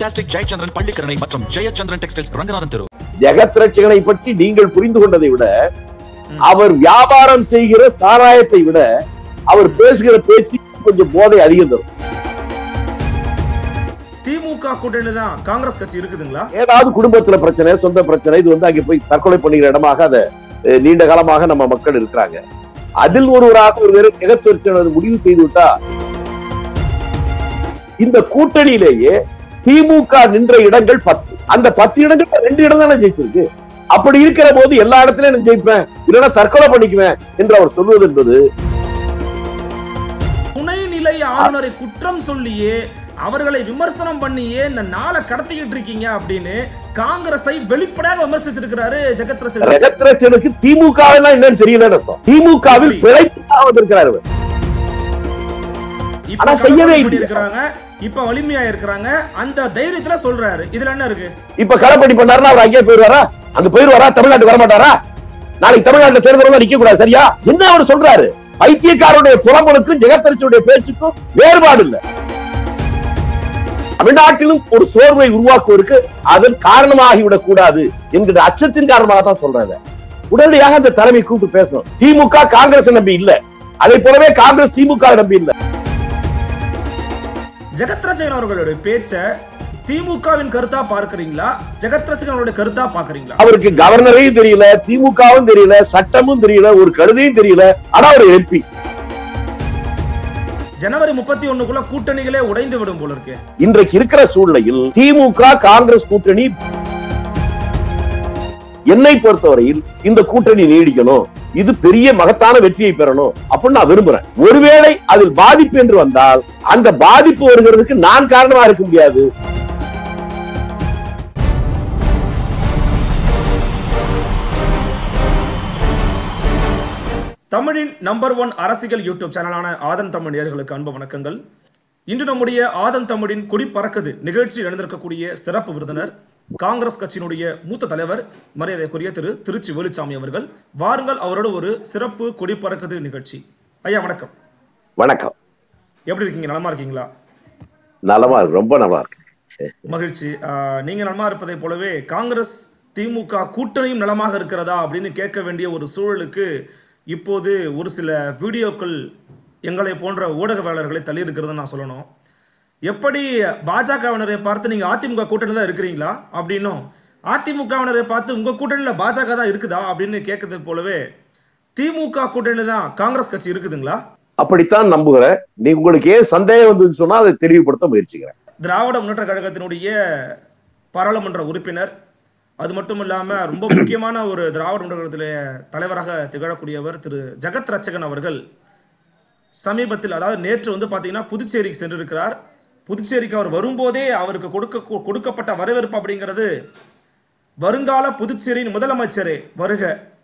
மெஜாஸ்டிக் ஜெயச்சந்திரன் பள்ளிக்கரணை மற்றும் ஜெயச்சந்திரன் டெக்ஸ்டைல்ஸ் ரங்கநாதன் தெரு ஜெகத் ரட்சகனை பற்றி நீங்கள் புரிந்து கொண்டதை விட அவர் வியாபாரம் செய்கிற சாராயத்தை விட அவர் பேசுகிற பேச்சு கொஞ்சம் போதை அதிகம் தரும் திமுக கூட்டணி தான் காங்கிரஸ் கட்சி இருக்குதுங்களா ஏதாவது குடும்பத்துல பிரச்சனை சொந்த பிரச்சனை இது வந்து அங்க போய் தற்கொலை பண்ணுகிற இடமாக அதை அஹ், நீண்ட காலமாக நம்ம மக்கள் இருக்கிறாங்க அதில் ஒருவராக ஒரு வெறும் ஜெகத்வர்ச்சன் முடிவு செய்து விட்டா இந்த கூட்டணியிலேயே திமுக நின்ற இடங்கள் பத்து அந்த பத்து இடங்கள் ரெண்டு இடம் தானே ஜெயிச்சிருக்கு அப்படி இருக்கிற போது எல்லா இடத்துலயும் நான் ஜெயிப்பேன் இல்லைன்னா தற்கொலை பண்ணிக்குவேன் என்று அவர் சொல்வது என்பது துணைநிலை ஆளுநரை குற்றம் சொல்லியே அவர்களை விமர்சனம் பண்ணியே இந்த நாளை கடத்திக்கிட்டு இருக்கீங்க அப்படின்னு காங்கிரஸை வெளிப்படையாக விமர்சிச்சிருக்கிறாரு ஜெகத் ரச்சகன் ஜெகத்ரட்சனுக்கு திமுக என்னன்னு தெரியலன்னு அர்த்தம் திமுகவில் பிழைப்புக்காக வந்திருக்கிறார் அவர் இப்ப ஆனா செய்யவே கலவரம் இல்லை. பண்ணியிருக்கிறாங்க இப்ப வலிமையா இருக்கிறாங்க அந்த தைரியத்துல சொல்றாரு இதுல என்ன இருக்கு இப்ப களப்பணி பண்ணாருன்னா அவர் அங்கே போயிருவாரா அங்க போயிருவாரா தமிழ்நாட்டுக்கு வரமாட்டாரா நாளைக்கு தமிழ்நாட்டுல தேர்தல் நிக்க கூடாது சரியா என்ன அவர் சொல்றாரு பைத்தியக்காரருடைய புலம்பலுக்கும் ஜெகத்தரசனுடைய பேச்சுக்கும் வேறுபாடு இல்ல தமிழ்நாட்டிலும் ஒரு சோர்வை உருவாக்குவதற்கு அதன் காரணமாகிவிடக் கூடாது என்கிற அச்சத்தின் காரணமாக தான் சொல்றாங்க உடனடியாக அந்த தலைமை கூப்பிட்டு பேசணும் திமுக காங்கிரஸ் நம்பி இல்ல அதை போலவே காங்கிரஸ் திமுக நம்பி இல்ல ஜெகத் ரச்சகன் அவர்களுடைய பேச்ச திமுகவின் கருத்தா பார்க்கறீங்களா ஜெகத் ரச்சகன் அவருடைய கருத்தா பாக்குறீங்களா அவருக்கு கவர்னரையும் தெரியல திமுகவும் தெரியல சட்டமும் தெரியல ஒரு கழுதையும் தெரியல ஆனா ஒரு எம்பி ஜனவரி முப்பத்தி ஒண்ணுக்குள்ள கூட்டணிகளே உடைந்து விடும் போல இருக்கு இன்றைக்கு இருக்கிற சூழ்நிலையில் திமுக காங்கிரஸ் கூட்டணி என்னை பொறுத்தவரையில் இந்த கூட்டணி நீடிக்கணும் இது பெரிய மகத்தான வெற்றியை பெறணும் அப்படின்னு நான் விரும்புறேன் ஒருவேளை அதில் பாதிப்பு என்று வந்தால் அந்த பாதிப்பு வருகிறதுக்கு நான் காரணமா இருக்க முடியாது தமிழின் நம்பர் ஒன் அரசியல் யூடியூப் சேனலான ஆதன் தமிழ் நேயர்களுக்கு அன்பு வணக்கங்கள் இன்று நம்முடைய ஆதன் தமிழின் கொடி பறக்குது நிகழ்ச்சியில் எழுந்திருக்கக்கூடிய சிறப்பு விருந்தினர் காங்கிரஸ் கட்சியினுடைய மூத்த தலைவர் மரியாதைக்குரிய திரு திருச்சி வேலுச்சாமி அவர்கள் வாருங்கள் அவரோட ஒரு சிறப்பு கொடி பறக்குது நிகழ்ச்சி ஐயா வணக்கம் வணக்கம் எப்படி இருக்கீங்க நலமா இருக்கீங்களா நலமா இருக்கு ரொம்ப நல்லா இருக்கு மகிழ்ச்சி ஆஹ், நீங்க நலமா இருப்பதை போலவே காங்கிரஸ் திமுக கூட்டணியும் நலமாக இருக்கிறதா அப்படின்னு கேட்க வேண்டிய ஒரு சூழலுக்கு இப்போது ஒரு சில வீடியோக்கள் எங்களை போன்ற ஊடகவாளர்களை தள்ளி இருக்கிறதுன்னு நான் சொல்லணும் எப்படி பாஜகவினரை பார்த்து நீங்க அதிமுக கூட்டணி தான் இருக்கிறீங்களா அப்படின்னும் அதிமுகவினரை பார்த்து உங்க கூட்டணியில பாஜக தான் இருக்குதா அப்படின்னு கேட்கறது போலவே திமுக கூட்டணி தான் காங்கிரஸ் கட்சி இருக்குதுங்களா அப்படித்தான் நம்புகிறேன் நீ உங்களுக்கு ஏன் சந்தேகம் வந்ததுன்னு சொன்னா அதை தெளிவுபடுத்த முயற்சிக்கிறேன் திராவிட முன்னேற்ற கழகத்தினுடைய பாராளுமன்ற உறுப்பினர் அது மட்டும் இல்லாம ரொம்ப முக்கியமான ஒரு திராவிட முன்னேற்ற கழகத்திலே தலைவராக திகழக்கூடியவர் திரு ஜெகத் ரட்சகன் அவர்கள் சமீபத்தில் அதாவது நேற்று வந்து பாத்தீங்கன்னா புதுச்சேரிக்கு சென்றிருக்கிறார் புதுச்சேரிக்கு அவர் வரும்போதே அவருக்கு கொடுக்க கொடுக்கப்பட்ட வரவேற்பு அப்படிங்கிறது வருங்கால புதுச்சேரியின் முதலமைச்சரே வருக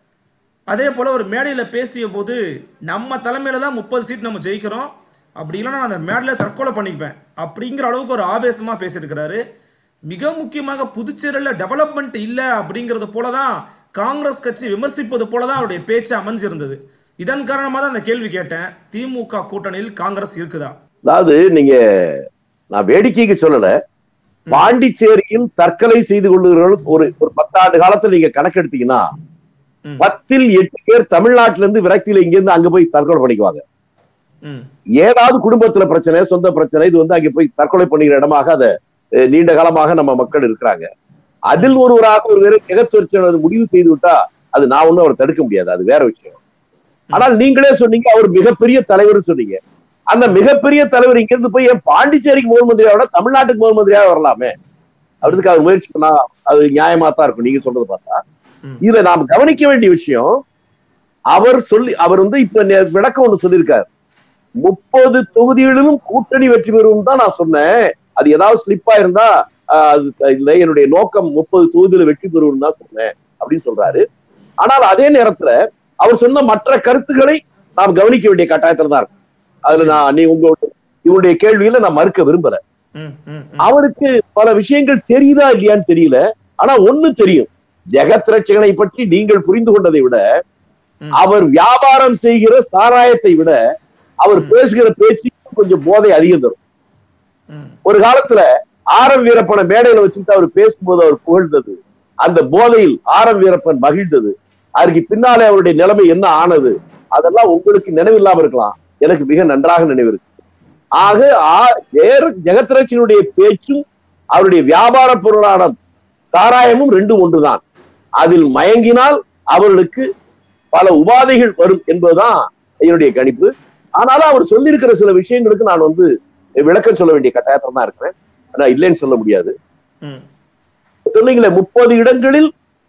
அதே போல ஒரு மேடையில் பேசிய போது நம்ம தலைமையில தான் முப்பது சீட் நம்ம ஜெயிக்கிறோம் அப்படி இல்லைன்னா நான் அந்த மேடையில் தற்கொலை பண்ணிப்பேன் அப்படிங்கிற அளவுக்கு ஒரு ஆவேசமா பேசியிருக்கிறாரு மிக முக்கியமாக புதுச்சேரியில் டெவலப்மெண்ட் இல்லை அப்படிங்கிறது போல தான் காங்கிரஸ் கட்சி விமர்சிப்பது போல தான் அவருடைய பேச்சு அமைஞ்சிருந்தது இதன் காரணமாக தான் அந்த கேள்வி கேட்டேன் திமுக கூட்டணியில் காங்கிரஸ் இருக்குதா அதாவது நீங்க நான் வேடிக்கைக்கு சொல்லல பாண்டிச்சேரியில் தற்கொலை செய்து கொள்ளுகிறவர்கள் ஒரு ஒரு பத்தாண்டு காலத்துல நீங்க கணக்கெடுத்தீங்கன்னா ம். பத்தில் எட்டு பேர் தமிழ்நாட்டுல இருந்து விரக்தியில இங்க இருந்து அங்க போய் தற்கொலை பண்ணிக்குவாங்க ம் ஏதாவது குடும்பத்துல பிரச்சனை சொந்த பிரச்சனை இது வந்து அங்க போய் தற்கொலை பண்ணுகிற இடமாக அதை அஹ், நீண்ட காலமாக நம்ம மக்கள் இருக்கிறாங்க அதில் ஒருவராக ஒரு வெறும் ஜெகத்வர்ச்சன் முடிவு செய்து விட்டா அது நான் ஒண்ணும் அவரை தடுக்க முடியாது அது வேற விஷயம் ஆனால் நீங்களே சொன்னீங்க அவர் மிகப்பெரிய தலைவர் சொன்னீங்க அந்த மிகப்பெரிய தலைவர் இங்க இருந்து போய் ஏன் பாண்டிச்சேரிக்கு முதல் மந்திரியா விட தமிழ்நாட்டுக்கு முதல் மந்திரியா வரலாமே அவருக்கு அவர் முயற்சி பண்ணா அது நியாயமா தான் இருக்கும் நீங்க சொல்றது பார்த்தா ம். இதுல நாம் கவனிக்க வேண்டிய விஷயம் அவர் சொல்லி அவர் வந்து இப்ப நே- விளக்கம் ஒண்ணு சொல்லியிருக்காரு முப்பது தொகுதிகளிலும் கூட்டணி வெற்றி பெறும் தான் நான் சொன்னேன் அது ஏதாவது ஸ்லிப்பா இருந்தா ஆஹ், அது த- இல்ல என்னுடைய நோக்கம் முப்பது தொகுதியில வெற்றி பெறும் தான் சொன்னேன் அப்படின்னு சொல்றாரு ஆனால் அதே நேரத்துல அவர் சொன்ன மற்ற கருத்துக்களை நாம் கவனிக்க வேண்டிய கட்டாயத்துல தான் இருக்கும் அதுல நான் நீ உங்களுடைய இவருடைய கேள்வியில நான் மறுக்க விரும்பல ம் ம் ம். அவருக்கு பல விஷயங்கள் தெரியுதா இல்லையான்னு தெரியல ஆனா ஒண்ணு தெரியும் ஜெகத் ரட்சகனை பற்றி நீங்கள் புரிந்து கொண்டதை விட ம். அவர் வியாபாரம் செய்கிற சாராயத்தை விட அவர் ம். பேசுகிற பேச்சு கொஞ்சம் போதை அதிகம் தரும் ம் ஒரு காலத்துல ஆர் எம் வீரப்பனை மேடையில வச்சுட்டு அவர் பேசும்போது அவர் புகழ்ந்தது அந்த போதையில் ஆர் எம் வீரப்பன் மகிழ்ந்தது அதுக்கு பின்னாலே அவருடைய நிலைமை என்ன ஆனது அதெல்லாம் உங்களுக்கு நினைவில்லாம இருக்கலாம் எனக்கு மிக நன்றாக நினைவிருக்கு ஆக ஆ- ஜெய- ஜெகத்ரட்சியினுடைய பேச்சும் அவருடைய வியாபார பொருளான சாராயமும் ரெண்டும் ஒன்றுதான் அதில் மயங்கினால் அவர்களுக்கு பல உபாதைகள் வரும் என்பதுதான் என்னுடைய கணிப்பு ஆனாலும் அவர் சொல்லியிருக்கிற சில விஷயங்களுக்கு நான் வந்து விளக்கம் சொல்ல வேண்டிய கட்டாயத்தில் தான் இருக்கிறேன் ஆனா இல்லைன்னு சொல்ல முடியாது ம் சொன்னீங்களே முப்பது இடங்களில்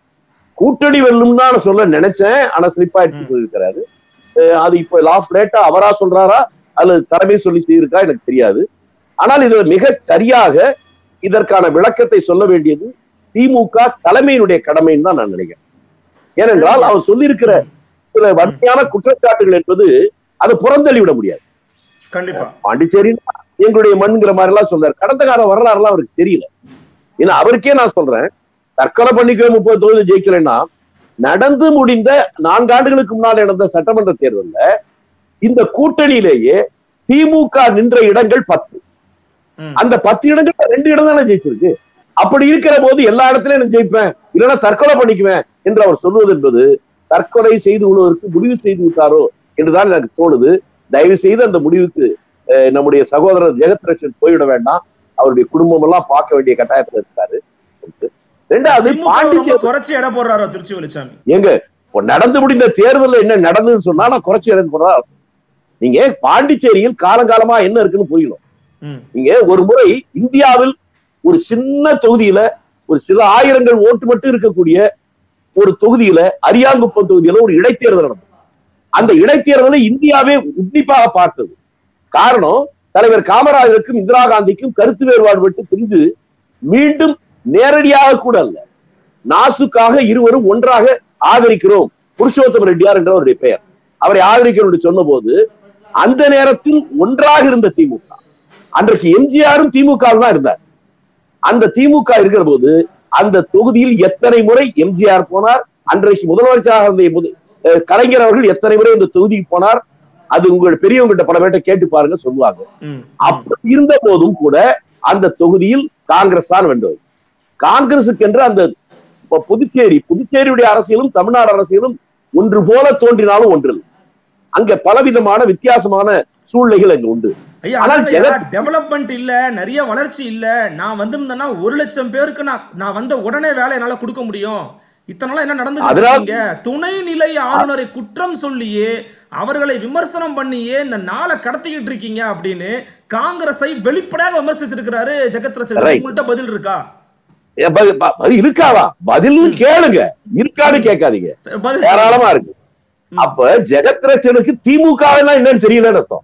கூட்டணி வெல்லும் தான் நான் சொல்ல நினைச்சேன் ஆனா ஸ்லிப் ஆயிட்டு ம். சொல்லியிருக்கிறாரு அஹ் அது இப்ப லாஸ்ட் லேட்டா அவரா சொல்றாரா அல்லது தலைமை சொல்லி செய்திருக்கா எனக்கு தெரியாது ஆனால் இது மிக சரியாக இதற்கான விளக்கத்தை சொல்ல வேண்டியது திமுக தலைமையினுடைய கடமைன்னு தான் நான் நினைக்கிறேன் ஏனென்றால் சரி. அவர் சொல்லியிருக்கிற சில வன்மையான குற்றச்சாட்டுகள் என்பது அதை புறந்தள்ளி விட முடியாது கண்டிப்பா பாண்டிச்சேரி எங்களுடைய மண்ங்கிற மாதிரி எல்லாம் சொல்றாரு கடந்த கால வரலாறு எல்லாம் அவருக்கு தெரியல ஏன்னா அவருக்கே நான் சொல்றேன் தற்கொலை பண்ணிக்க முப்பது தொகுதி ஜெயிக்கலைன்னா நடந்து முடிந்த நான்கு ஆண்டுகளுக்கு முன்னால் நடந்த சட்டமன்ற தேர்தல்ல இந்த கூட்டணியிலேயே திமுக நின்ற இடங்கள் பத்து ம். அந்த பத்து இடங்கள் ரெண்டு இடம் தானே ஜெயிச்சிருக்கு அப்படி இருக்கிற போது எல்லா இடத்துலயும் நான் ஜெயிப்பேன் இல்லைன்னா தற்கொலை பண்ணிக்குவேன் என்று அவர் சொல்வது என்பது தற்கொலை செய்து கொள்வதற்கு முடிவு செய்து விட்டாரோ என்றுதான் எனக்கு தோணுது தயவு செய்து அந்த முடிவுக்கு அஹ், நம்முடைய சகோதரர் ஜெகத்ரட்சன் போய்விட வேண்டாம் அவருடைய குடும்பம் எல்லாம் பார்க்க வேண்டிய கட்டாயத்துல இருக்காரு ஒன்று. ரெண்டாவது திமுக ரொம்ப பாண்டிச்சேரி குறைச்சு எடை போடுறாரோ திருச்சி வெளிச்சாமி எங்க இப்ப நடந்து முடிந்த தேர்தல்ல என்ன நடந்ததுன்னு சொன்னா நான் குறைச்சி எடுத்து போறதா அர்த்தம். நீங்க பாண்டிச்சேரியில் காலங்காலமா என்ன இருக்குன்னு புரியணும் ம் நீங்க ஒரு முறை இந்தியாவில் ஒரு சின்ன தொகுதியில ஒரு சில ஆயிரங்கள் ஓட்டு மட்டும் இருக்கக்கூடிய ஒரு தொகுதியில அரியாங்குப்பம் தொகுதியில ஒரு இடைத்தேர்தல் நடந்தது அந்த இடைத்தேர்தலை இந்தியாவே உன்னிப்பாக பார்த்தது காரணம் தலைவர் காமராஜருக்கும் இந்திரா காந்திக்கும் கருத்து வேறுபாடு விட்டு பிரிந்து மீண்டும் நேரடியாக கூட அல்ல நாசுக்காக இருவரும் ஒன்றாக ஆதரிக்கிறோம் புருஷோத்தம ரெட்டியார் என்ற அவருடைய பெயர் அவரை ஆதரிக்கிறோம் என்று சொன்னபோது அந்த நேரத்தில் ஒன்றாக இருந்த திமுக அன்றைக்கு எம்ஜிஆரும் திமுக தான் இருந்தார் அந்த திமுக இருக்கிற போது அந்த தொகுதியில் எத்தனை முறை எம்ஜிஆர் போனார் அன்றைக்கு முதலமைச்சராக இருந்த முத- அஹ் கலைஞர் அவர்கள் எத்தனை முறை இந்த தொகுதிக்கு போனார் அது உங்கள் பெரியவங்கிட்ட பல பேர்ட்ட கேட்டு பாருங்க சொல்லுவாங்க ம் அப்படி இருந்த போதும் கூட அந்த தொகுதியில் காங்கிரஸ் தான் வென்றது காங்கிரசுக்கு என்று அந்த இப்ப புதுச்சேரி புதுச்சேரியுடைய அரசியலும் தமிழ்நாடு அரசியலும் ஒன்று போல தோன்றினாலும் ஒன்றில் அங்க பலவிதமான வித்தியாசமான சூழ்நிலைகள் அங்க உண்டு ஐயா ஆனால் அதான் ஜெகத்- டெவலப்மெண்ட் இல்ல நிறைய வளர்ச்சி இல்ல நான் வந்திருந்தேன்னா ஒரு லட்சம் பேருக்கு நான் நான் வந்த உடனே வேலை என்னால கொடுக்க முடியும் இத்தனை நாளா என்ன நடந்துட்டு அதனால்- இருக்கீங்க துணைநிலை ஆளுநரை குற்றம் சொல்லியே அவர்களை விமர்சனம் பண்ணியே இந்த நாளை கடத்திக்கிட்டு இருக்கீங்க அப்படின்னு காங்கிரஸை வெளிப்படையாக விமர்சிச்சிருக்கிறாரு ஜெகத் ரச்சகன் Right. உங்கள்கிட்ட பதில் இருக்கா ஏ, பதில் ப- பதில் இருக்காவா பதில் கேளுங்க இருக்கான்னு கேட்காதீங்க பதில் சொல்லுங்க. ஏராளமா இருக்கு ம். அப்ப ஜெகத் ரட்சனுக்கு திமுக என்னன்னு தெரியலன்னு அர்த்தம்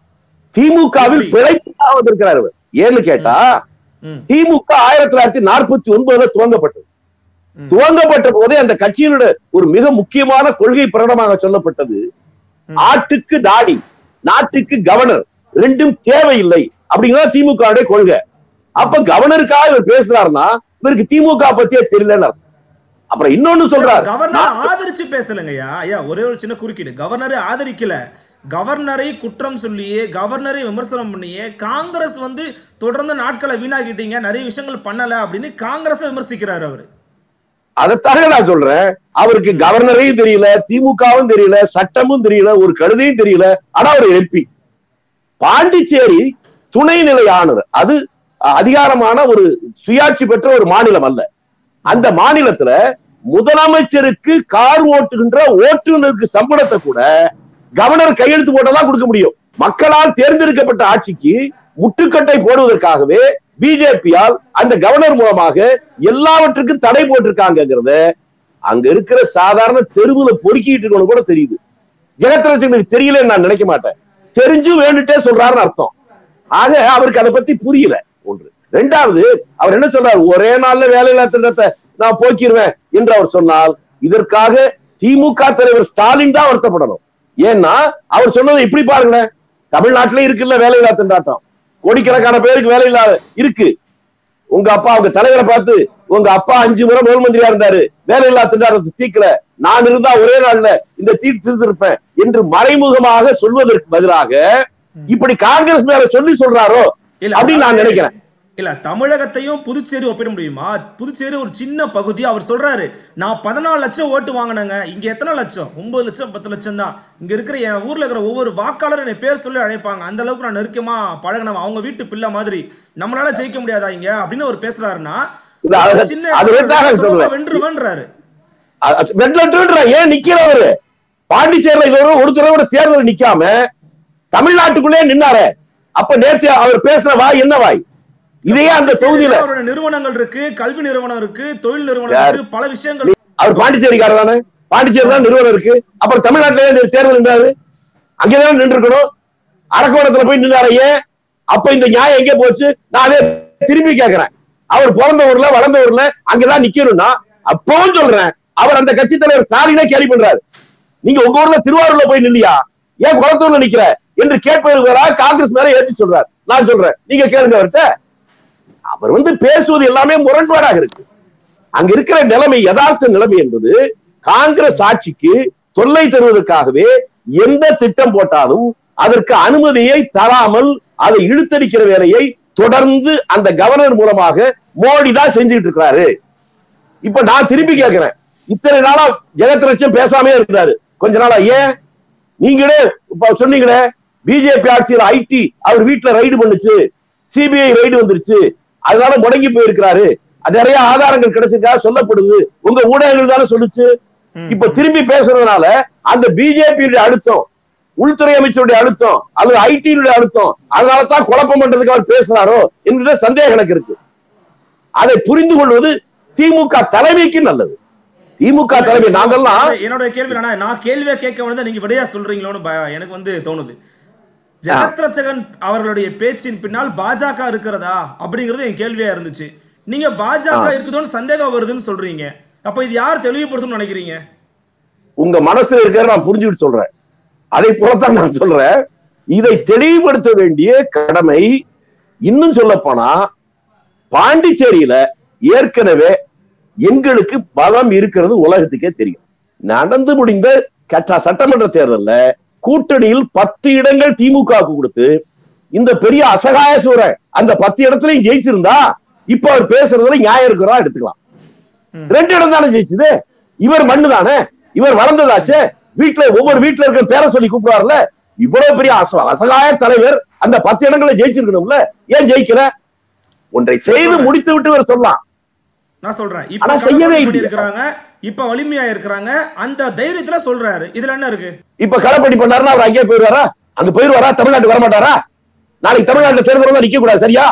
திமுகவில் எப்படி? பிழைப்பாக வந்திருக்கிறார் அவர் ஏன்னு கேட்டா ம், திமுக ஆயிரத்தி தொள்ளாயிரத்தி நாற்பத்தி ஒன்பதுல துவங்கப்பட்டது ம். துவங்கப்பட்ட போதே அந்த கட்சியினுடைய ஒரு மிக முக்கியமான கொள்கை பிரகடனமாக சொல்லப்பட்டது ம். ஆட்டுக்கு தாடி நாட்டுக்கு கவர்னர் ரெண்டும் தேவையில்லை அப்படிங்கிறத திமுக கொள்கை அப்ப கவர்னருக்காக இவர் பேசுறாருன்னா இவருக்கு திமுக பத்தியே தெரியலன்னு அர்த்தம். அப்புறம் இன்னொன்னு சொல்றாரு கவர்னர் ஆதரிச்சு பேசலங்கய்யா ஐயா ஒரே ஒரு சின்ன குறுக்கீடு கவர்னரை ஆதரிக்கல கவர்னரை குற்றம் சொல்லியே கவர்னரை விமர்சனம் பண்ணியே காங்கிரஸ் வந்து தொடர்ந்து நாட்களை வீணாக்கிட்டீங்க நிறைய விஷயங்கள் பண்ணல அப்படின்னு காங்கிரஸை விமர்சிக்கிறாரு அவரு அதைத்தாங்க நான் சொல்றேன் அவருக்கு கவர்னரையும் தெரியல திமுகவும் தெரியல சட்டமும் தெரியல ஒரு கழுதையும் தெரியல ஆனா ஒரு எம்பி பாண்டிச்சேரி துணைநிலை ஆளுநர் அது அஹ், அதிகாரமான ஒரு சுயாட்சி பெற்ற ஒரு மாநிலம் அல்ல அந்த மாநிலத்துல முதலமைச்சருக்கு கார் ஓட்டுகின்ற ஓட்டுநருக்கு சம்பளத்தை கூட கவர்னர் கையெழுத்து போட்டதான் கொடுக்க முடியும் மக்களால் தேர்ந்தெடுக்கப்பட்ட ஆட்சிக்கு முட்டுக்கட்டை போடுவதற்காகவே பிஜேபியால் அந்த கவர்னர் மூலமாக எல்லாவற்றுக்கும் தடை போட்டிருக்காங்கிறத அங்க இருக்கிற சாதாரண தெருவுல பொறுக்கிட்டு இருக்கணும் கூட தெரியுது ஜெகத்ரட்சனுக்கு தெரியலன்னு நான் நினைக்க மாட்டேன் தெரிஞ்சும் வேண்டுட்டே சொல்றாருன்னு அர்த்தம் ஆக அவருக்கு அதை பத்தி புரியல ஒன்று ரெண்டாவது அவர் என்ன சொல்றாரு ஒரே நாள்ல வேலையில்லா திட்டத்தை நான் போக்கிடுவேன் என்று அவர் சொன்னால் இதற்காக திமுக தலைவர் ஸ்டாலின் தான் வருத்தப்படணும் ஏன்னா அவர் சொன்னதை இப்படி பாருங்களேன் தமிழ்நாட்டிலே இருக்குல்ல வேலையில்லா திண்டாட்டம் கோடிக்கணக்கான பேருக்கு வேலையில்லா இருக்கு உங்க அப்பா உங்க தலைவரை பார்த்து உங்க அப்பா அஞ்சு முறை முதல் மந்திரியா இருந்தாரு வேலையில்லா திண்டாட்டத்தை தீக்கல நான் இருந்தா ஒரே நாள்ல இந்த தீர்த்து தீர்த்திருப்பேன் என்று மறைமுகமாக சொல்வதற்கு பதிலாக இப்படி காங்கிரஸ் மேல சொல்லி சொல்றாரோ இல்ல அப்படின்னு நான் அதாவது- நினைக்கிறேன் இல்ல தமிழகத்தையும் புதுச்சேரி ஒப்பிட முடியுமா புதுச்சேரி ஒரு சின்ன பகுதி அவர் சொல்றாரு நான் பதினாலு லட்சம் ஓட்டு வாங்கினேங்க இங்க எத்தனை லட்சம் ஒன்பது லட்சம் பத்து லட்சம் தான் இங்க இருக்கிற என் ஊர்ல இருக்கிற ஒவ்வொரு வாக்காளரும் என்னை பேர் சொல்லி அழைப்பாங்க அந்த அளவுக்கு நான் நெருக்கமா பழகினவன் அவங்க வீட்டு பிள்ளை மாதிரி நம்மளால ஜெயிக்க முடியாதா இங்க அப்படின்னு அவர் பேசுறாருன்னா இல்ல, அது- சின்ன அது தான் நான் சுலபமா சொல்றேன். வென்றுவேன்றாரு வெட்லட்டுன்ற ஏன் நிக்கிறவரு பாண்டிச்சேரியில இது ஒரு ஒரு தடவை கூட தேர்தல் நிக்காம தமிழ்நாட்டுக்குள்ளே நின்னாரே அப்ப நேத்து அவர் பேசுற வாய் என்ன வாய் இதையே அந்த தொகுதியில அவரோட நிறுவனங்கள் இருக்கு கல்வி நிறுவனம் இருக்கு தொழில் நிறுவனம் இருக்கு பல விஷயங்கள் அவர் பாண்டிச்சேரிக்காரர் தானே பாண்டிச்சேரி தான் நிறுவனம் இருக்கு அப்புறம் தமிழ்நாட்டுல ஏன் இந்த தேர்தல் நின்றாரு அங்கேதான் நின்று இருக்கணும் அரக்கோணத்துல போய் நின்றாரு ஏன் அப்ப இந்த நியாயம் எங்க போச்சு நான் அதே திரும்பி கேக்குறேன் அவர் பிறந்த ஊர்ல வளர்ந்த ஊர்ல அங்கதான் நிக்கணும்னா அப்பவும் சொல்றேன் அவர் அந்த கட்சி தலைவர் ஸ்டாலினே கேள்வி பண்றாரு நீங்க உங்க ஊர்ல திருவாரூர்ல போய் நில்லையா ஏன் குளத்தூர்ல நிக்கிற என்று கேட்பவர்களா காங்கிரஸ் மேல ஏற்றி சொல்றாரு நான் சொல்றேன் நீங்க கேளுங்க அவர்கிட்ட அவர் வந்து பேசுவது எல்லாமே முரண்பாடாக இருக்கு அங்க இருக்கிற நிலைமை யதார்த்த நிலைமை என்பது காங்கிரஸ் ஆட்சிக்கு தொல்லை தருவதற்காகவே எந்த திட்டம் போட்டாலும் அதற்கு அனுமதியை தராமல் அதை இழுத்தடிக்கிற வேலையை தொடர்ந்து அந்த கவர்னர் மூலமாக மோடி தான் செஞ்சுட்டு இருக்கிறாரு இப்ப நான் திருப்பி கேட்கிறேன் இத்தனை நாளா ஜெகத் லட்சம் பேசாமே இருந்தாரு கொஞ்ச நாளா ஏன் நீங்களே இப்ப சொன்னீங்களே பிஜேபி ஆட்சியில் ஐடி அவர் வீட்டுல ரைடு பண்ணுச்சு சிபிஐ ரைடு வந்துருச்சு அதனால முடங்கி போயிருக்கிறாரு அது நிறைய ஆதாரங்கள் கிடைச்சிருக்கா சொல்லப்படுது உங்க ஊடகங்கள் தானே சொல்லுச்சு இப்ப திரும்பி பேசுறதுனால அந்த பிஜேபியுடைய அழுத்தம் உள்துறை அமைச்சருடைய அழுத்தம் அல்லது ஐடியினுடைய அழுத்தம் அதனால தான் குழப்பம் பண்றதுக்கு அவர் பேசுறாரோ என்கிற சந்தேகம் எனக்கு இருக்கு அதை புரிந்து கொள்வது திமுக தலைமைக்கு நல்லது திமுக தலைமை நாங்கெல்லாம் என்னோட கேள்வி என்னன்னா நான் கேள்வியா கேட்க வந்து நீங்க விடையா சொல்றீங்களோன்னு பய- எனக்கு வந்து தோணுது ஜெகத் ரட்சகன் அவர்களுடைய பேச்சின் பின்னால் பாஜக இருக்கிறதா அப்படிங்கிறது என் கேள்வியா இருந்துச்சு நீங்க பாஜக இருக்குதோன்னு சந்தேகம் வருதுன்னு சொல்றீங்க அப்ப இது யார் தெளிவுபடுத்தணும்னு நினைக்கிறீங்க உங்க மனசுல இருக்கிற நான் புரிஞ்சுட்டு சொல்றேன் அதை போலத்தான் நான் சொல்றேன் இதை தெளிவுபடுத்த வேண்டிய கடமை இன்னும் சொல்ல போனா பாண்டிச்சேரியில ஏற்கனவே எங்களுக்கு பலம் இருக்கிறது உலகத்துக்கே தெரியும் நடந்து முடிந்த கட்ட சட்டமன்ற தேர்தல்ல கூட்டணியில் பத்து இடங்கள் திமுகவுக்கு கொடுத்து இந்த பெரிய அசகாய சூரன் அந்த பத்து இடத்துலயும் ஜெயிச்சிருந்தா இப்ப அவர் பேசுறதுல நியாயம் இருக்கிறதா எடுத்துக்கலாம் ரெண்டு இடம் தானே ஜெயிச்சது இவர் மண்ணு தானே இவர் வளர்ந்ததாச்சே வீட்டுல ஒவ்வொரு வீட்டுல இருக்க பேரை சொல்லி கூப்பிடுவார்ல இவ்வளவு பெரிய அச- அசகாய தலைவர் அந்த பத்து இடங்களை ஜெயிச்சிருக்கணும்ல ஏன் ஜெயிக்கல ஒன்றை செய்து முடித்து விட்டு இவர் சொல்லலாம் நான் சொல்றேன் ஆனா இப்ப செய்யவே கலப்பணி இல்லையே. இருக்கிறாங்க இப்ப வலிமையா இருக்கிறாங்க அந்த தைரியத்துல சொல்றாரு இதுல என்ன இருக்கு இப்ப களப்பணி பண்ணாருன்னா அவர் அங்கேயே போயிருவாரா அங்க போயிருவாரா தமிழ்நாட்டுக்கு வரமாட்டாரா நாளைக்கு தமிழ்நாட்டுல தேர்தல் தான் நிக்க கூடாது சரியா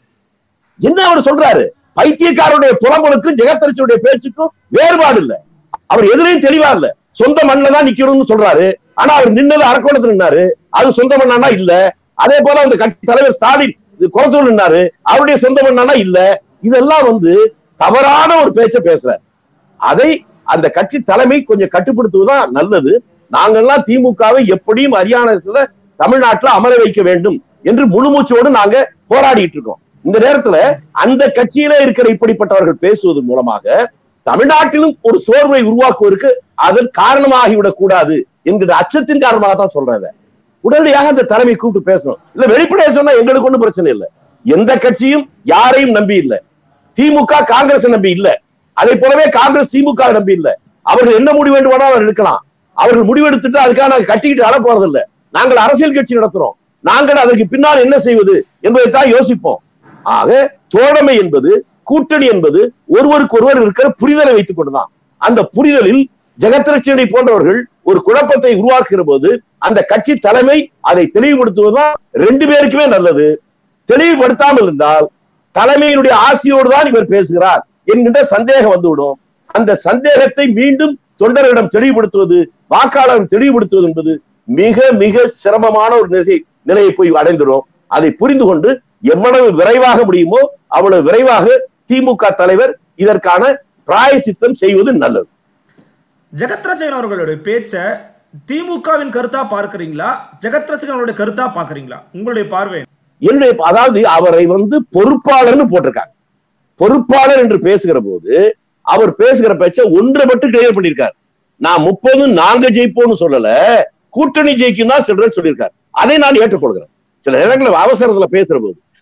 என்ன அவர் சொல்றாரு பைத்தியக்காரருடைய புலம்பலுக்கும் ஜெகத்தரிசியுடைய பேச்சுக்கும் வேறுபாடு இல்ல அவர் எதுலயும் தெளிவா இல்ல சொந்த மண்ணில தான் நிக்கணும்னு சொல்றாரு ஆனா அவர் நின்னது அரக்கோணத்துல நின்னாரு அது சொந்த மண்ணானா இல்ல அதே போல அந்த கட்சி தலைவர் ஸ்டாலின் இது குளத்தூர் நின்னாரு அவருடைய சொந்த மண்ணானா இல்ல இதெல்லாம் வந்து தவறான ஒரு பேச்சை பேசுறாரு அதை அந்த கட்சி தலைமை கொஞ்சம் கட்டுப்படுத்துவதுதான் நல்லது நாங்கெல்லாம் திமுகவை எப்படியும் ஹரியானாத்துல தமிழ்நாட்டுல அமர வைக்க வேண்டும் என்று முழுமூச்சோடு நாங்க போராடிட்டு இருக்கோம் இந்த நேரத்துல அந்த கட்சியில இருக்கிற இப்படிப்பட்டவர்கள் பேசுவதன் மூலமாக தமிழ்நாட்டிலும் ஒரு சோர்வை உருவாக்குவதற்கு அதன் காரணமாகிவிடக் கூடாது என்கிற அச்சத்தின் காரணமாக தான் சொல்றேன் இதை. உடனடியாக அந்த தலைமை கூப்பிட்டு பேசணும் இல்ல வெளிப்படையா சொன்னா எங்களுக்கு ஒண்ணும் பிரச்சனை இல்லை எந்த கட்சியும் யாரையும் நம்பி இல்லை திமுக காங்கிரஸ் நம்பி இல்ல அதை போலவே காங்கிரஸ் திமுக நம்பி இல்ல அவர்கள் என்ன முடிவு வேண்டுமானாலும் எடுக்கலாம் அவர்கள் முடிவெடுத்துட்டு அதுக்காக நாங்க கட்டிக்கிட்டு அழ போறது இல்ல நாங்கள் அரசியல் கட்சி நடத்துறோம் நாங்கள் அதற்கு பின்னால் என்ன செய்வது என்பதை தான் யோசிப்போம் ஆக தோழமை என்பது கூட்டணி என்பது ஒருவருக்கு ஒருவர் இருக்கிற புரிதலை வைத்துக் கொண்டுதான் அந்த புரிதலில் ஜெகத்ரட்சணை போன்றவர்கள் ஒரு குழப்பத்தை உருவாக்குகிற போது அந்த கட்சி தலைமை அதை தெளிவுபடுத்துவதுதான் ரெண்டு பேருக்குமே நல்லது தெளிவுபடுத்தாமல் இருந்தால் தலைமையினுடைய ஆசையோடு தான் இவர் பேசுகிறார் என்கின்ற சந்தேகம் வந்துவிடும் அந்த சந்தேகத்தை மீண்டும் தொண்டர்களிடம் தெளிவுபடுத்துவது வாக்காளர் தெளிவுபடுத்துவது என்பது மிக மிக சிரமமான ஒரு நிலை நிலையை போய் அடைந்துடும் அதை புரிந்து கொண்டு எவ்வளவு விரைவாக முடியுமோ அவ்வளவு விரைவாக திமுக தலைவர் இதற்கான பிராயச்சித்தம் செய்வது நல்லது ஜெகத் ரட்சகன் அவர்களுடைய பேச்ச திமுகவின் கருத்தா பார்க்கறீங்களா ஜெகத் ரட்சகன் அவருடைய கருத்தா பாக்குறீங்களா உங்களுடைய பார்வை என்ன? என்னுடைய அதாவது அவரை வந்து பொறுப்பாளர்னு போட்டிருக்காங்க பொறுப்பாளர் என்று பேசுகிற போது அவர் பேசுகிற பேச்ச ஒன்றை மட்டும் கிளியர் பண்ணியிருக்காரு நான் முப்பது நாங்க ஜெயிப்போம்னு சொல்லல கூட்டணி ஜெயிக்கும் தான் சொல்றேன்னு சொல்லியிருக்காரு அதை நான் ஏற்றுக்கொள்கிறேன் சில நேரங்களில் அவசரத்துல பேசுற போது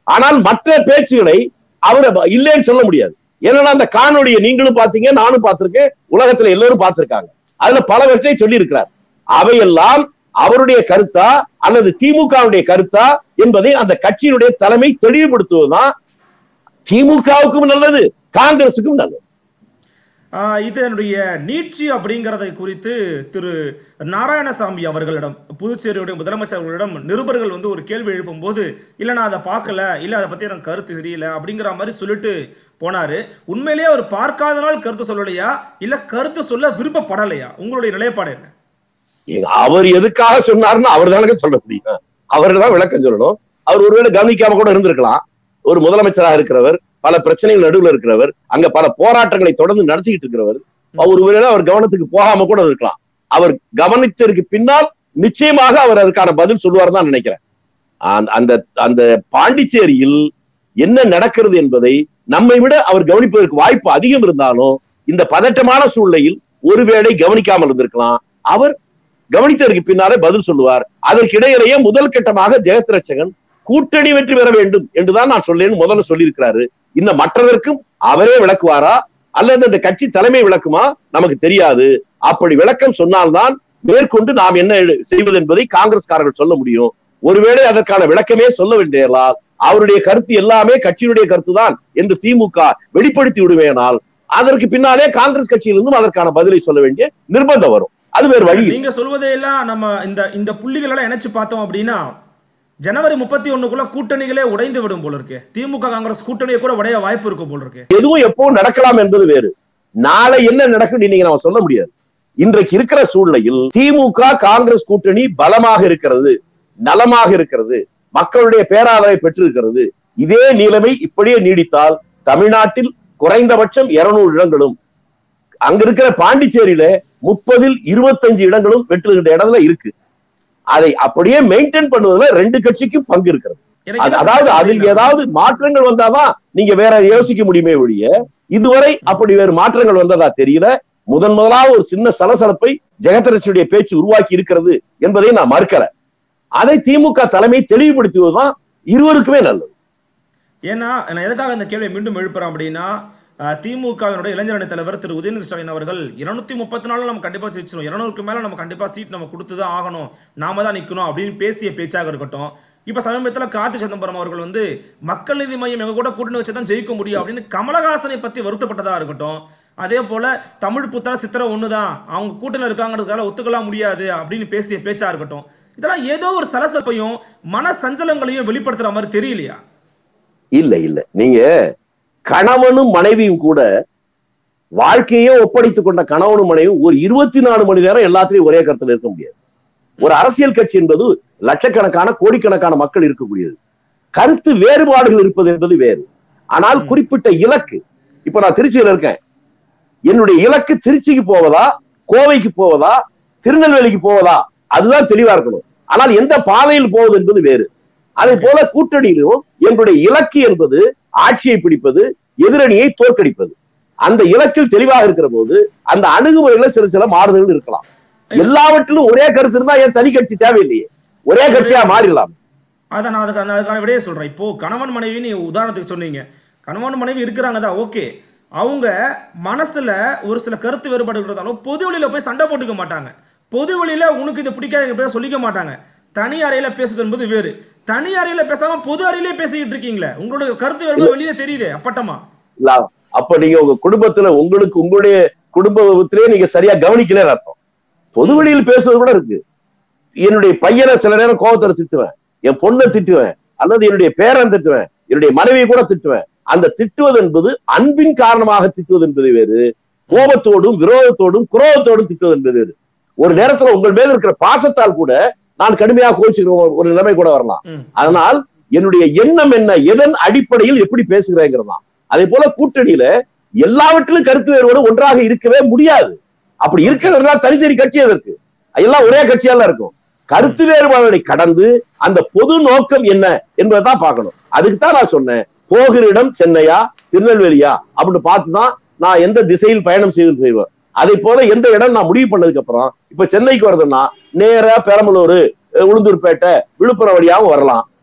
ஆனால் மற்ற பேச்சுகளை அவர் இல்லைன்னு சொல்ல முடியாது ஏன்னா அந்த காணொலியை நீங்களும் பாத்தீங்க நானும் பார்த்திருக்கேன் உலகத்துல எல்லாரும் பார்த்திருக்காங்க அதுல பலவற்றை சொல்லி இருக்கிறார் அவையெல்லாம் அவருடைய கருத்தா அல்லது திமுகவுடைய கருத்தா என்பதை அந்த கட்சியினுடைய தலைமை தெளிவுபடுத்துவதுதான் திமுகவுக்கும் நல்லது காங்கிரசுக்கும் நல்லது ஆஹ் இதனுடைய நீட்சி அப்படிங்கிறதை குறித்து திரு நாராயணசாமி அவர்களிடம் புதுச்சேரியுடைய முதலமைச்சர் அவர்களிடம் நிருபர்கள் வந்து ஒரு கேள்வி எழுப்பும்போது இல்லை நான் அதை பார்க்கல இல்லை அதை பற்றி எனக்கு கருத்து தெரியல அப்படிங்கிற மாதிரி சொல்லிட்டு போனாரு உண்மையிலேயே அவர் பார்க்காதனால் கருத்து சொல்லலையா இல்லை கருத்து சொல்ல விருப்பப்படலையா உங்களுடைய நிலைப்பாடு என்ன ஏங்க, அவர் எதுக்காக சொன்னாருன்னு அவர் தானே சொல்ல முடியும் அவர் தான் விளக்கம் சொல்லணும் அவர் ஒருவேளை கவனிக்காம கூட இருந்திருக்கலாம் ஒரு முதலமைச்சராக இருக்கிறவர் பல பிரச்சனைகள் நடுவுல இருக்கிறவர் அங்க பல போராட்டங்களை தொடர்ந்து நடத்திக்கிட்டு இருக்கிறவர் அவர் ஒருவேளை அவர் கவனத்துக்கு போகாம கூட இருக்கலாம் அவர் கவனித்ததற்கு பின்னால் நிச்சயமாக அவர் அதுக்கான பதில் சொல்லுவார் தான் நினைக்கிறேன் அந்த- அந்த அந்த பாண்டிச்சேரியில் என்ன நடக்கிறது என்பதை நம்மை விட அவர் கவனிப்பதற்கு வாய்ப்பு அதிகம் இருந்தாலும் இந்த பதட்டமான சூழ்நிலையில் ஒருவேளை கவனிக்காமல் இருந்திருக்கலாம் அவர் கவனித்ததற்கு பின்னாலே பதில் சொல்லுவார் அதற்கு இடையிலேயே முதல் கட்டமாக ஜெகத் ரட்சகன் கூட்டணி வெற்றி பெற வேண்டும் என்றுதான் நான் சொல்லேன்னு முதல்ல சொல்லியிருக்கிறாரு இன்னும் மற்றதற்கும் அவரே விளக்குவாரா அல்லது அந்த கட்சி தலைமை விளக்குமா நமக்கு தெரியாது அப்படி விளக்கம் சொன்னால்தான் மேற்கொண்டு நாம் என்ன எடு- செய்வது என்பதை காங்கிரஸ்காரர்கள் சொல்ல முடியும் ஒருவேளை அதற்கான விளக்கமே சொல்ல வேண்டியதால் அவருடைய கருத்து எல்லாமே கட்சியினுடைய கருத்து தான் என்று திமுக வெளிப்படுத்தி விடுவேனால் அதற்கு பின்னாலே காங்கிரஸ் கட்சியிலிருந்தும் அதற்கான பதிலை சொல்ல வேண்டிய நிர்பந்தம் வரும் அது வேறு வழி இல்லை. நீங்க சொல்வதையெல்லாம் நம்ம இந்த இந்த புள்ளிகள் எல்லாம் இணைச்சு பார்த்தோம் அப்படின்னா ஜனவரி முப்பத்தி ஒண்ணுக்குள்ள கூட்டணிகளே உடைந்து விடும் போல இருக்கு திமுக காங்கிரஸ் கூட்டணியை கூட உடைய வாய்ப்பு இருக்கும் போல இருக்கு எதுவும் எப்போ நடக்கலாம் என்பது வேறு நாளை என்ன நடக்கும் நீங்க நம்ம சொல்ல முடியாது இன்றைக்கு இருக்கிற சூழ்நிலையில் திமுக காங்கிரஸ் கூட்டணி பலமாக இருக்கிறது நலமாக இருக்கிறது மக்களுடைய பேராதரவை பெற்றிருக்கிறது இதே நிலைமை இப்படியே நீடித்தால் தமிழ்நாட்டில் குறைந்தபட்சம் 200 இடங்களும் அங்க இருக்கிற பாண்டிச்சேரியில முப்பதில் இருபத்தஞ்சு இடங்களும் வெற்றுகின்ற இடத்துல இருக்கு அதை அப்படியே மெயின்டைன் பண்ணுவதுல ரெண்டு கட்சிக்கும் பங்கு இருக்கிறது எனக்கு அது- என்ன அதாவது சந்தேகம் அதில் அப்படின்னா, ஏதாவது மாற்றங்கள் வந்தாதான் நீங்க வேற யோசிக்க முடியுமே ஒழிய இதுவரை அப்படி வேறு மாற்றங்கள் வந்ததா தெரியல முதன் முதலாக ஒரு சின்ன சலசலப்பை ஜெகதரட்சியுடைய பேச்சு உருவாக்கி இருக்கிறது என்பதை நான் மறுக்கல அதை திமுக தலைமை தெளிவுபடுத்துவதுதான் இருவருக்குமே நல்லது ஏன்னா நான் எதுக்காக இந்த கேள்வியை மீண்டும் எழுப்புறேன் அப்படின்னா அஹ், திமுகவினுடைய இளைஞரணி தலைவர் திரு உதயநிதி ஸ்டாலின் அவர்கள் இருநூத்தி முப்பத்தி நாலு நம்ம கண்டிப்பா ஜெயிச்சிடும் இருநூறுக்கு மேல நம்ம கண்டிப்பா சீட் நம்ம கொடுத்து தான் ஆகணும் நாம தான் நிக்கணும் அப்படின்னு பேசிய பேச்சாக இருக்கட்டும் இப்ப சமீபத்துல கார்த்தி சிதம்பரம் அவர்கள் வந்து மக்கள் நீதி மையம் எங்க கூட கூட்டணி வச்சு தான் ஜெயிக்க முடியும் அப்படின்னு கமலஹாசனை பத்தி வருத்தப்பட்டதா இருக்கட்டும் அதே போல தமிழ் புத்தக சித்திரம் ஒண்ணுதான் அவங்க கூட்டணி இருக்காங்கிறதுக்கால ஒத்துக்கலாம் முடியாது அப்படின்னு பேசிய பேச்சா இருக்கட்டும் இதெல்லாம் ஏதோ ஒரு சலசலப்பையும் மன சஞ்சலங்களையும் வெளிப்படுத்துற மாதிரி தெரியலையா இல்ல இல்ல நீங்க கணவனும் மனைவியும் கூட வாழ்க்கையே ஒப்படைத்துக் கொண்ட கணவனும் மனைவியும் ஒரு இருபத்தி நாலு மணி நேரம் எல்லாத்திலையும் ஒரே கருத்துல இருக்க முடியாது ஒரு அரசியல் கட்சி என்பது லட்சக்கணக்கான கோடிக்கணக்கான மக்கள் இருக்கக்கூடியது கருத்து வேறுபாடுகள் இருப்பது என்பது வேறு ஆனால் ம். குறிப்பிட்ட இலக்கு இப்ப நான் திருச்சியில இருக்கேன் என்னுடைய இலக்கு திருச்சிக்கு போவதா கோவைக்கு போவதா திருநெல்வேலிக்கு போவதா அதுதான் தெளிவா இருக்கணும் ஆனால் எந்த பாதையில் போவது என்பது வேறு அதே போல கூட்டணியிலும் எங்களுடைய இலக்கு என்பது ஆட்சியை பிடிப்பது எதிரணியை தோற்கடிப்பது அந்த இலக்கில் தெளிவாக இருக்கிற போது அந்த அணுகுமுறையில சில சில மாறுதல்கள் இருக்கலாம் எல்லாவற்றிலும் ஒரே கருத்து இருந்தா ஏன் தனி கட்சி தேவையில்லையே ஒரே கட்சியா மாறிடலாம் அதை நான் அதுக்கு அந்த அதுக்கான விடையை சொல்றேன் இப்போ கணவன் மனைவி நீ உதாரணத்துக்கு சொன்னீங்க கணவன் மனைவி இருக்கிறாங்க தான் ஓகே அவங்க மனசுல ஒரு சில கருத்து வேறுபாடு இருந்தாலும் பொது வழியில போய் சண்டை போட்டுக்க மாட்டாங்க பொது வழியில உனக்கு இது பிடிக்காத பேச சொல்லிக்க மாட்டாங்க தனி அறையில பேசுறது என்பது வேறு தனி அறையில பேசாம பொது அறையிலே பேசிக்கிட்டு இருக்கீங்களே உங்களோட கருத்து வேறுபாடு வெளியே தெரியுதே அப்பட்டமா இல்ல அப்ப நீங்க உங்க குடும்பத்துல உங்களுக்கு உங்களுடைய குடும்பத்திலே நீங்க சரியா கவனிக்கல அர்த்தம் பொது வழியில் பேசுவது கூட இருக்கு என்னுடைய பையனை சில நேரம் கோபத்துல திட்டுவேன் என் பொண்ணை திட்டுவேன் அல்லது என்னுடைய பேரன் திட்டுவேன் என்னுடைய மனைவியை கூட திட்டுவேன் அந்த திட்டுவது என்பது அன்பின் காரணமாக திட்டுவது என்பது வேறு கோபத்தோடும் விரோதத்தோடும் குரோதத்தோடும் திட்டுவது என்பது வேறு ஒரு நேரத்துல உங்கள் மேல இருக்கிற பாசத்தால் கூட நான் கடுமையாக கோச்சிக்கிற ஒரு நிலைமை கூட வரலாம் ம். அதனால் என்னுடைய எண்ணம் என்ன எதன் அடிப்படையில் எப்படி பேசுகிறேங்கிறது தான் அதே போல கூட்டணியில எல்லாவற்றிலும் கருத்து வேறுபாடு ஒன்றாக இருக்கவே முடியாது அப்படி இருக்கிறதுனா தனித்தனி கட்சி எதற்கு எல்லாம் ஒரே கட்சியால இருக்கும் கருத்து வேறுபாடுகளை கடந்து அந்த பொது நோக்கம் என்ன என்பதை பார்க்கணும் அதுக்கு தான் நான் சொன்னேன் போகிற இடம் சென்னையா திருநெல்வேலியா அப்படின்னு பார்த்துதான் நான் எந்த திசையில் பயணம் செய்து செய்வேன் அதே போல எந்த இடம் நான் முடிவு பண்ணதுக்கு அப்புறம் இப்ப சென்னைக்கு வருதுன்னா நேரா பெரம்பலூர் அஹ், உளுந்தூர்பேட்டை விழுப்புரம் வழியாவும் வரலாம்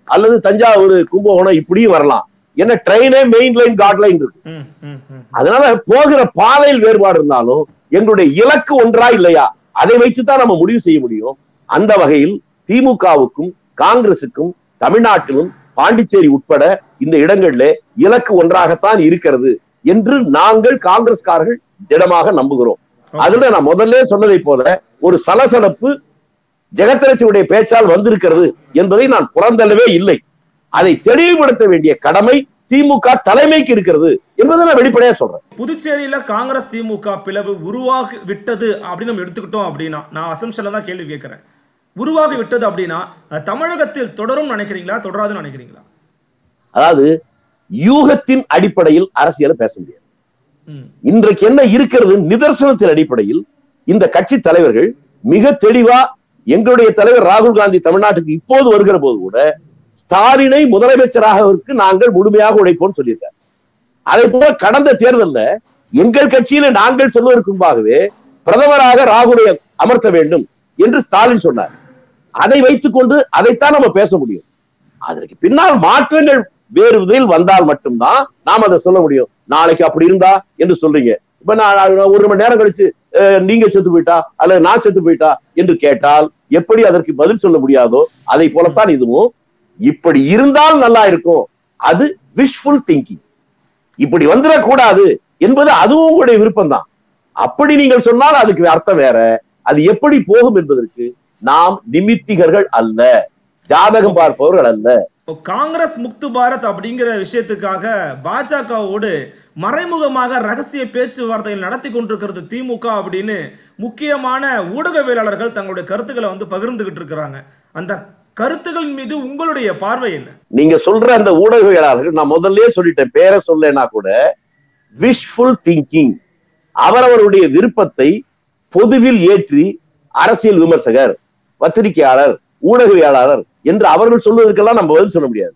அல்லது தஞ்சாவூர் கும்பகோணம் இப்படியும் வரலாம் என்ன ட்ரெயினே மெயின் லைன் காட் லைன் இருக்கு ம், ம், ம். அதனால போகிற பாதையில் வேறுபாடு இருந்தாலும் எங்களுடைய இலக்கு ஒன்றா இல்லையா அதை வைத்துதான் நம்ம முடிவு செய்ய முடியும் அந்த வகையில் திமுகவுக்கும் காங்கிரசுக்கும் தமிழ்நாட்டிலும் பாண்டிச்சேரி உட்பட இந்த இடங்களிலே இலக்கு ஒன்றாகத்தான் இருக்கிறது என்று நாங்கள் காங்கிரஸ்காரர்கள் திடமாக நம்புகிறோம் அதுல நான் முதல்ல சொன்னதை போல ஒரு சலசலப்பு ஜெகத்ரட்சியுடைய பேச்சால் வந்திருக்கிறது என்பதை நான் புறந்தள்ளவே இல்லை அதை தெளிவுபடுத்த வேண்டிய கடமை திமுக தலைமைக்கு இருக்கிறது என்பதை நான் வெளிப்படையா சொல்றேன் புதுச்சேரியில காங்கிரஸ் திமுக பிளவு உருவாகி விட்டது அப்படின்னு நம்ம எடுத்துக்கிட்டோம் அப்படின்னா நான் அசம்ஷன்ல தான் கேள்வி கேட்கிறேன் உருவாகி விட்டது அப்படின்னா அது தமிழகத்தில் தொடரும் நினைக்கிறீங்களா தொடராதுன்னு நினைக்கிறீங்களா அதாவது யூகத்தின் அடிப்படையில் அரசியலை பேச முடியாது ம், இன்றைக்கு என்ன இருக்கிறது நிதர்சனத்தின் அடிப்படையில் இந்த கட்சி தலைவர்கள் மிக தெளிவா எங்களுடைய தலைவர் ராகுல் காந்தி தமிழ்நாட்டுக்கு இப்போது வருகிற போது கூட ஸ்டாலினை முதலமைச்சராக நாங்கள் முழுமையாக உழைப்போம் சொல்லியிருக்காரு அதே போல கடந்த தேர்தல்ல எங்கள் கட்சியில நாங்கள் சொல்வதற்கு முன்பாகவே பிரதமராக ராகுலை அமர்த்த வேண்டும் என்று ஸ்டாலின் சொன்னார் அதை வைத்துக் கொண்டு அதைத்தான் நம்ம பேச முடியும் அதற்கு பின்னால் மாற்றங்கள் வேறு விதையில் வந்தால் மட்டும்தான் நாம் அதை சொல்ல முடியும் நாளைக்கு அப்படி இருந்தா என்று சொல்றீங்க இப்ப நான் நான் ஒரு மணி நேரம் கழிச்சு அஹ், நீங்க செத்து போயிட்டா அல்லது நான் செத்து போயிட்டா என்று கேட்டால் எப்படி அதற்கு பதில் சொல்ல முடியாதோ அதை போலத்தான் இதுவும் இப்படி இருந்தால் நல்லா இருக்கும் அது விஷஃபுல் திங்கிங் இப்படி வந்துடக்கூடாது என்பது அதுவும் உங்களுடைய விருப்பம் தான் அப்படி நீங்கள் சொன்னால் அதுக்கு அர்த்தம் வேற அது எப்படி போகும் என்பதற்கு நாம் நிமித்திகர்கள் அல்ல ஜாதகம் பார்ப்பவர்கள் அல்ல இப்போ காங்கிரஸ் முக்து பாரத் அப்படிங்கிற விஷயத்துக்காக பாஜகவோடு மறைமுகமாக ரகசிய பேச்சுவார்த்தைகள் நடத்தி கொண்டிருக்கிறது திமுக அப்படின்னு முக்கியமான ஊடகவியலாளர்கள் தங்களுடைய கருத்துக்களை வந்து பகிர்ந்துகிட்டு இருக்கிறாங்க அந்த கருத்துக்களின் மீது உங்களுடைய பார்வை என்ன நீங்க சொல்ற அந்த ஊடகவியலாளர்கள் நான் முதல்லயே சொல்லிட்டேன் பேரை சொல்லனா கூட விஷஃபுல் திங்கிங் அவரவருடைய விருப்பத்தை பொதுவில் ஏற்றி அரசியல் விமர்சகர் பத்திரிகையாளர் ஊடகவியலாளர் என்று அவர்கள் சொல்வதற்கெல்லாம் நம்ம பதில் சொல்ல முடியாது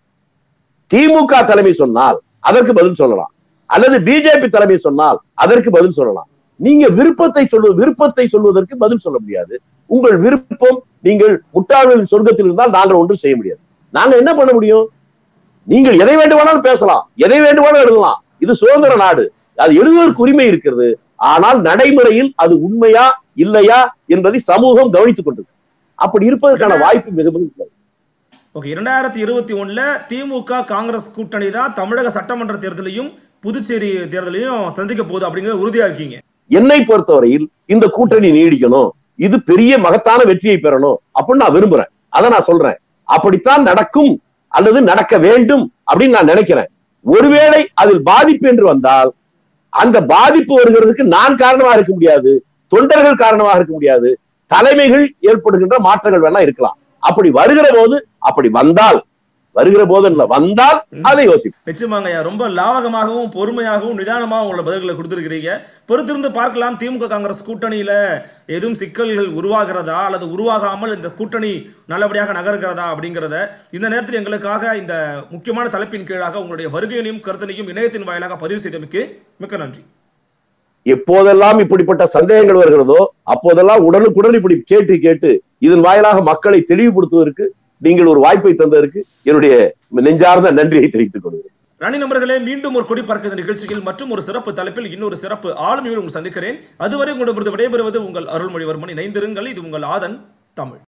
திமுக தலைமை சொன்னால் அதற்கு பதில் சொல்லலாம் அல்லது பிஜேபி தலைமை சொன்னால் அதற்கு பதில் சொல்லலாம் நீங்க விருப்பத்தை சொல்வது விருப்பத்தை சொல்வதற்கு பதில் சொல்ல முடியாது உங்கள் விருப்பம் நீங்கள் முட்டாள்களின் சொர்க்கத்தில் இருந்தால் நாங்கள் ஒன்றும் செய்ய முடியாது நாங்க என்ன பண்ண முடியும் நீங்கள் எதை வேண்டுமானாலும் பேசலாம் எதை வேண்டுமானாலும் எழுதலாம் இது சுதந்திர நாடு அது எழுதுவதற்கு உரிமை இருக்கிறது ஆனால் நடைமுறையில் அது உண்மையா இல்லையா என்பதை சமூகம் கவனித்துக் கொண்டிருக்கு அப்படி இருப்பதற்கான வாய்ப்பு மிக மிக குறைவு. ஓகே இரண்டாயிரத்தி இருபத்தி ஒண்ணுல திமுக காங்கிரஸ் கூட்டணி தான் தமிழக சட்டமன்ற தேர்தலையும் புதுச்சேரி தேர்தலையும் சந்திக்க போகுது அப்படிங்கிற உறுதியா இருக்கீங்க என்னை பொறுத்தவரையில் இந்த கூட்டணி நீடிக்கணும் இது பெரிய மகத்தான வெற்றியை பெறணும் அப்படின்னு நான் விரும்புறேன் அதை நான் சொல்றேன் அப்படித்தான் நடக்கும் அல்லது நடக்க வேண்டும் அப்படின்னு நான் நினைக்கிறேன் ஒருவேளை அதில் பாதிப்பு என்று வந்தால் அந்த பாதிப்பு வருகிறதுக்கு நான் காரணமா இருக்க முடியாது தொண்டர்கள் காரணமாக இருக்க முடியாது தலைமைகள் ஏற்படுகின்ற மாற்றங்கள் வேணா இருக்கலாம் அப்படி வருகிற போது அப்படி வந்தால் வருகிற போது இல்ல வந்தால் அதை யோசிப்போம் நிச்சயமாங்க ஐயா ரொம்ப லாவகமாகவும் பொறுமையாகவும் நிதானமாக உங்களோட பதில்களை கொடுத்துருக்கிறீங்க பொறுத்திருந்து பார்க்கலாம் திமுக காங்கிரஸ் கூட்டணியில எதுவும் சிக்கல்கள் உருவாகிறதா அல்லது உருவாகாமல் இந்த கூட்டணி நல்லபடியாக நகர்கிறதா அப்படிங்கிறத இந்த நேரத்தில் எங்களுக்காக இந்த முக்கியமான தலைப்பின் கீழாக உங்களுடைய வருகையினையும் கருத்தினையும் இணையத்தின் வாயிலாக பதிவு செய்தமைக்கு மிக்க நன்றி எப்போதெல்லாம் இப்படிப்பட்ட சந்தேகங்கள் வருகிறதோ அப்போதெல்லாம் உடனுக்குடன் இப்படி கேட்டு கேட்டு இதன் வாயிலாக மக்களை தெளிவுபடுத்துவதற்கு நீங்கள் ஒரு வாய்ப்பை தந்ததற்கு என்னுடைய நெஞ்சார்ந்த நன்றியை தெரிவித்துக் கொள்கிறேன் ராணி நண்பர்களே மீண்டும் ஒரு கொடி பறக்கிற நிகழ்ச்சியில் மற்றும் ஒரு சிறப்பு தலைப்பில் இன்னொரு சிறப்பு ஆளுமையோடு உங்கள் சந்திக்கிறேன் அதுவரை உங்களிடமிருந்து விடைபெறுவது உங்கள் அருள்மொழிவர்மன் இணைந்திருங்கள் இது உங்கள் ஆதன் தமிழ்